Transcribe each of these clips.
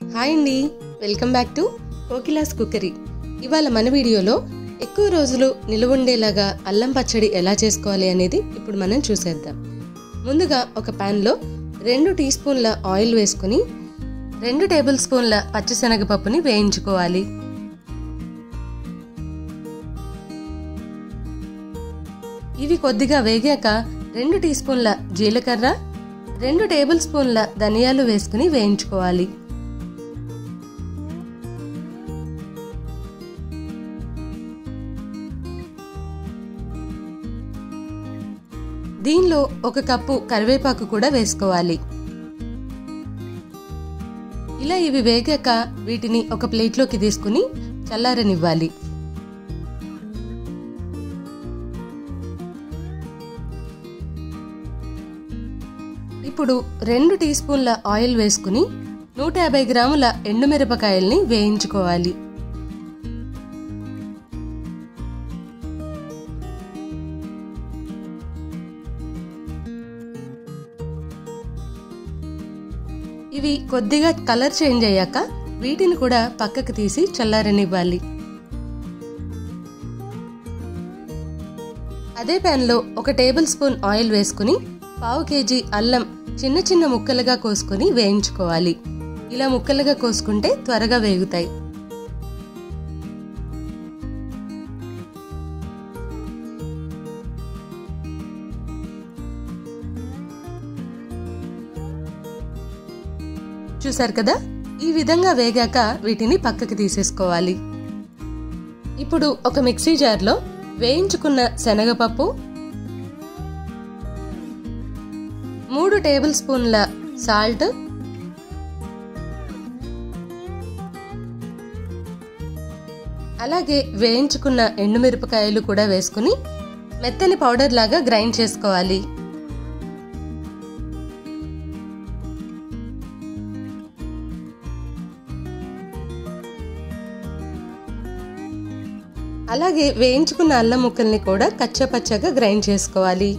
hi అండి welcome back to Kokila's cookery ఇవాళ మన వీడియోలో ఎక్కువ రోజులు నిలువుండేలాగా అల్లం పచ్చడి ఎలా చేసుకోవాలి అనేది ఇప్పుడు మనం చూసేద్దాం ముందుగా ఒక ప్యాన్లో రెండు టీ స్పూన్ల ఆయిల్ వేసుకుని రెండు టేబుల్ స్పూన్ల పచ్చిశనగపప్పుని వేయించుకోవాలి ఇవి కొద్దిగా వేగాక రెండు టీ స్పూన్ల జీలకర్ర రెండు టేబుల్ స్పూన్ల ధనియాలు వేసుకుని వేయించుకోవాలి దీనిలో ఒక కప్పు కరివేపాకు కూడా వేసుకోవాలి ఇలా ఇవి వేగాక వీటిని ఒక ప్లేట్లోకి తీసుకుని చల్లారనివ్వాలి ఇప్పుడు రెండు టీ స్పూన్ల ఆయిల్ వేసుకుని నూట యాభై గ్రాముల ఎండుమిరపకాయల్ని వేయించుకోవాలి ఇవి కొద్దిగా కలర్ చేంజ్ అయ్యాక వీటిని కూడా పక్కకు తీసి చల్లారనివ్వాలి అదే ప్యాన్లో ఒక టేబుల్ స్పూన్ ఆయిల్ వేసుకుని పావు కేజీ అల్లం చిన్న చిన్న ముక్కలుగా కోసుకొని వేయించుకోవాలి ఇలా ముక్కలుగా కోసుకుంటే త్వరగా వేగుతాయి చూసారు కదా ఈ విధంగా వేగాక వీటిని పక్కకి తీసేసుకోవాలి ఇప్పుడు ఒక మిక్సీ జార్లో వేయించుకున్న శనగపప్పు మూడు టేబుల్ స్పూన్ల సాల్ట్ అలాగే వేయించుకున్న ఎండుమిరపకాయలు కూడా వేసుకుని మెత్తని పౌడర్ లాగా గ్రైండ్ చేసుకోవాలి అలాగే వేయించుకున్న అల్లం ముక్కల్ని కూడా కచ్చపచ్చగా గ్రైండ్ చేసుకోవాలి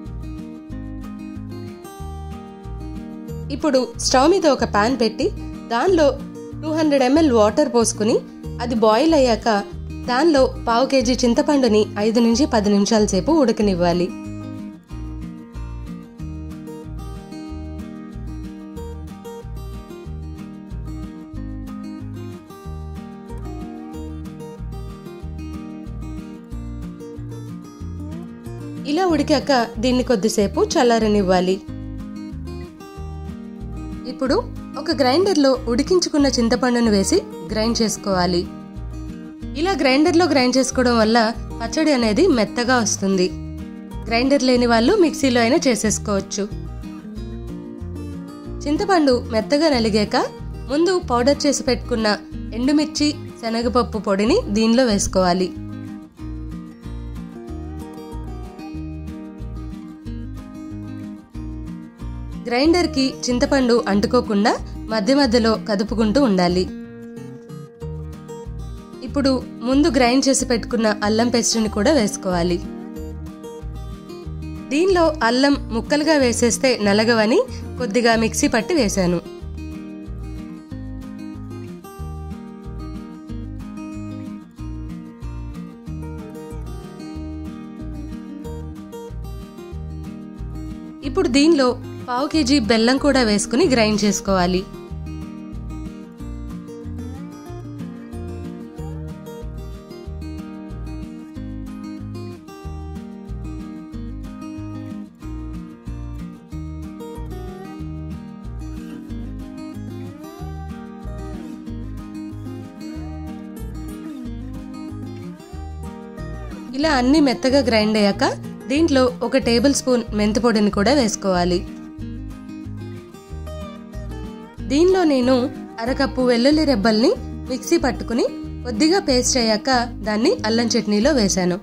ఇప్పుడు స్టవ్ మీద ఒక పాన్ పెట్టి దానిలో టూ హండ్రెడ్ ఎంఎల్ వాటర్ పోసుకుని అది బాయిల్ అయ్యాక దానిలో పావు కేజీ చింతపండుని ఐదు నుంచి పది నిమిషాల సేపు ఉడకనివ్వాలి ఇలా ఉడికాక దీన్ని కొద్దిసేపు చల్లారనివ్వాలి ఇప్పుడు ఒక గ్రైండర్లో ఉడికించుకున్న చింతపండును వేసి గ్రైండ్ చేసుకోవాలి ఇలా గ్రైండర్లో గ్రైండ్ చేసుకోవడం వల్ల పచ్చడి అనేది మెత్తగా వస్తుంది గ్రైండర్ లేని వాళ్ళు మిక్సీలో అయినా చేసేసుకోవచ్చు చింతపండు మెత్తగా నలిగాక ముందు పౌడర్ చేసి పెట్టుకున్న ఎండుమిర్చి శనగపప్పు పొడిని దీనిలో వేసుకోవాలి గ్రైండర్కి చింతపండు అంటుకోకుండా మధ్య మధ్యలో కదుపుకుంటూ ఉండాలి ఇప్పుడు ముందు గ్రైండ్ చేసి పెట్టుకున్న అల్లం పేస్ట్ని కూడా వేసుకోవాలి దీనిలో అల్లం ముక్కలుగా వేసేస్తే నలగవని కొద్దిగా మిక్సీ పట్టి వేశాను ఇప్పుడు దీనిలో పావు కేజీ బెల్లం కూడా వేసుకుని గ్రైండ్ చేసుకోవాలి ఇలా అన్ని మెత్తగా గ్రైండ్ అయ్యాక దీంట్లో ఒక టేబుల్ స్పూన్ మెంతి పొడిని కూడా వేసుకోవాలి దీనిలో నేను అరకప్పు వెల్లుల్లి రెబ్బల్ని మిక్సీ పట్టుకుని కొద్దిగా పేస్ట్ అయ్యాక దాన్ని అల్లం చట్నీలో వేశాను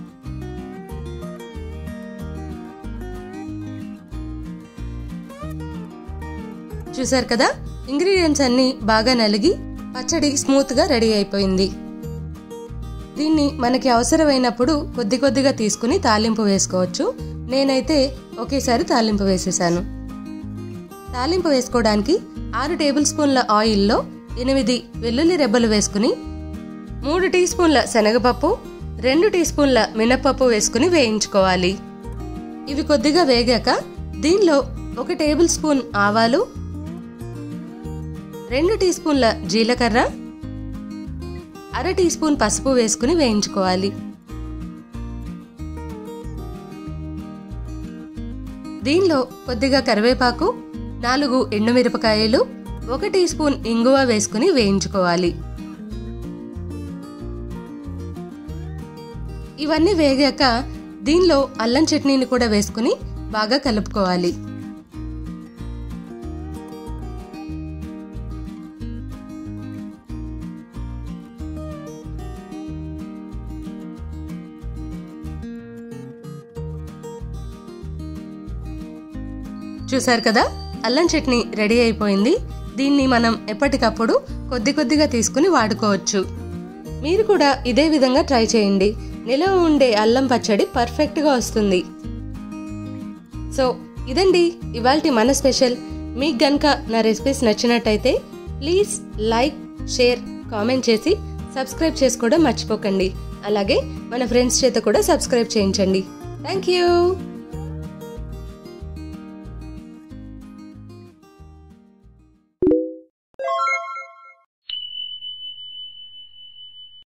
చూసారు కదా ఇంగ్రీడియంట్స్ అన్ని బాగా నలిగి పచ్చడి స్మూత్గా రెడీ అయిపోయింది దీన్ని మనకి అవసరమైనప్పుడు కొద్ది కొద్దిగా తీసుకుని తాలింపు వేసుకోవచ్చు నేనైతే ఒకేసారి తాలింపు వేసేసాను తాలింపు వేసుకోవడానికి ఆరు టేబుల్ స్పూన్ల ఆయిల్లో ఎనిమిది వెల్లుల్లి రెబ్బలు వేసుకుని మూడు టీ స్పూన్ల శనగపప్పు రెండు టీ స్పూన్ల మినపప్పు వేసుకుని వేయించుకోవాలి ఇవి కొద్దిగా వేగాక దీనిలో ఒక టేబుల్ స్పూన్ ఆవాలు రెండు టీ స్పూన్ల జీలకర్ర అర టీ స్పూన్ పసుపు వేసుకుని వేయించుకోవాలి దీనిలో కొద్దిగా కరివేపాకు నాలుగు ఎండుమిరపకాయలు ఒక టీ స్పూన్ ఇంగువ వేసుకుని వేయించుకోవాలి ఇవన్నీ వేగాక దీనిలో అల్లం చట్నీని కూడా వేసుకుని బాగా కలుపుకోవాలి చూసారు కదా అల్లం చట్నీ రెడీ అయిపోయింది దీన్ని మనం ఎప్పటికప్పుడు కొద్ది కొద్దిగా తీసుకుని వాడుకోవచ్చు మీరు కూడా ఇదే విధంగా ట్రై చేయండి నిలవ ఉండే అల్లం పచ్చడి పర్ఫెక్ట్గా వస్తుంది సో ఇదండి ఇవాల్టి మన స్పెషల్ మీకు గనక నా రెసిపీస్ నచ్చినట్టయితే ప్లీజ్ లైక్ షేర్ కామెంట్ చేసి సబ్స్క్రైబ్ చేసుకోవడం మర్చిపోకండి అలాగే మన ఫ్రెండ్స్ చేత కూడా సబ్స్క్రైబ్ చేయించండి థ్యాంక్ యూ